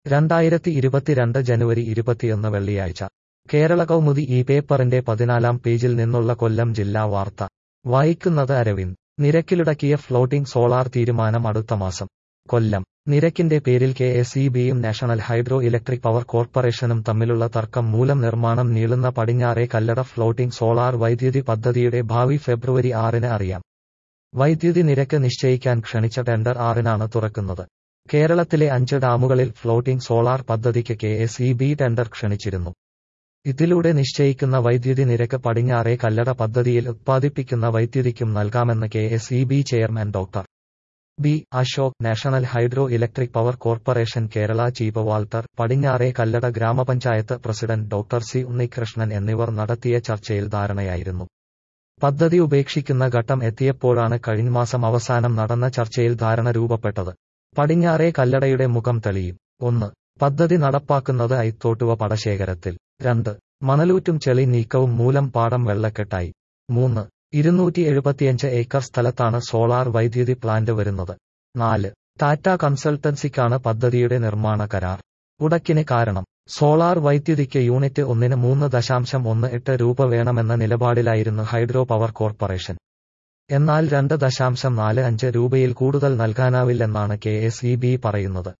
രണ്ടായിരത്തി ഇരുപത്തിരണ്ട് ജനുവരി ഇരുപത്തിയൊന്ന് വെള്ളിയാഴ്ച കേരള കൗമുദി ഈ പേപ്പറിന്റെ പതിനാലാം പേജിൽ നിന്നുള്ള കൊല്ലം ജില്ലാ വാർത്ത വായിക്കുന്നത് അരവിന്ദ് നിരക്കിലുടക്കിയ ഫ്ലോട്ടിംഗ് സോളാർ തീരുമാനം അടുത്ത മാസം കൊല്ലം നിരക്കിന്റെ പേരിൽ കെ എസ് ഇ ബിയും നാഷണൽ ഹൈഡ്രോ ഇലക്ട്രിക് പവർ കോർപ്പറേഷനും തമ്മിലുള്ള തർക്കം മൂലം നിർമ്മാണം നീളുന്ന പടിഞ്ഞാറെ കല്ലട ഫ്ലോട്ടിംഗ് സോളാർ വൈദ്യുതി പദ്ധതിയുടെ ഭാവി ഫെബ്രുവരി ആറിന് അറിയാം വൈദ്യുതി നിരക്ക് നിശ്ചയിക്കാൻ ക്ഷണിച്ച ടെൻഡർ ആറിനാണ് തുറക്കുന്നത് കേരളത്തിലെ അഞ്ച് ഡാമുകളിൽ ഫ്ലോട്ടിംഗ് സോളാർ പദ്ധതിക്ക് K S E B tender ക്ഷണിച്ചിരുന്നു ഇതിലൂടെ നിശ്ചയിക്കുന്ന വൈദ്യുതി നിരക്ക് പടിഞ്ഞാറെ കല്ലട പദ്ധതിയിൽ ഉത്പാദിപ്പിക്കുന്ന വൈദ്യുതിക്കും നൽകാമെന്ന് K S E B chairman doctor B Ashok national hydro electric power corporation Kerala chief വാൾട്ടർ പടിഞ്ഞാറെ കല്ലട ഗ്രാമപഞ്ചായത്ത് പ്രസിഡന്റ് ഡോക്ടർ സി ഉണ്ണികൃഷ്ണൻ എന്നിവർ നടത്തിയ ചർച്ചയിൽ ധാരണയായിരുന്നു പദ്ധതി ഉപേക്ഷിക്കുന്ന ഘട്ടം എത്തിയപ്പോഴാണ് കഴിഞ്ഞ മാസം അവസാനം നടന്ന ചർച്ചയിൽ ധാരണ രൂപപ്പെട്ടത് പടിഞ്ഞാറെ കല്ലടയുടെ മുഖം തെളിയും ഒന്ന് പദ്ധതി നടപ്പാക്കുന്നത് ഐത്തോട്ടുവ പടശേഖരത്തിൽ രണ്ട് മണലൂറ്റും ചെളി നീക്കവും മൂലം പാടം വെള്ളക്കെട്ടായി മൂന്ന് ഇരുന്നൂറ്റി എഴുപത്തിയഞ്ച് ഏക്കർ സ്ഥലത്താണ് സോളാർ വൈദ്യുതി പ്ലാന്റ് വരുന്നത് നാല് ടാറ്റ കൺസൾട്ടൻസിക്കാണ് പദ്ധതിയുടെ നിർമ്മാണ കരാർ ഉടക്കിന് കാരണം സോളാർ വൈദ്യുതിക്ക് യൂണിറ്റ് ഒന്നിന് മൂന്ന് ദശാംശം ഒന്ന് എട്ട് രൂപ വേണമെന്ന നിലപാടിലായിരുന്നു ഹൈഡ്രോ പവർ കോർപ്പറേഷൻ എന്നാൽ രണ്ട് ദശാംശം നാല് അഞ്ച് രൂപയിൽ കൂടുതൽ നൽകാനാവില്ലെന്നാണ് കെ എസ് ഇ ബി പറയുന്നത്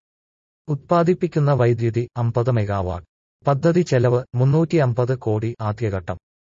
ഉത്പാദിപ്പിക്കുന്ന വൈദ്യുതി അമ്പത് മെഗാവാട്ട് പദ്ധതി ചെലവ് മുന്നൂറ്റി അമ്പത് കോടി ആദ്യഘട്ടം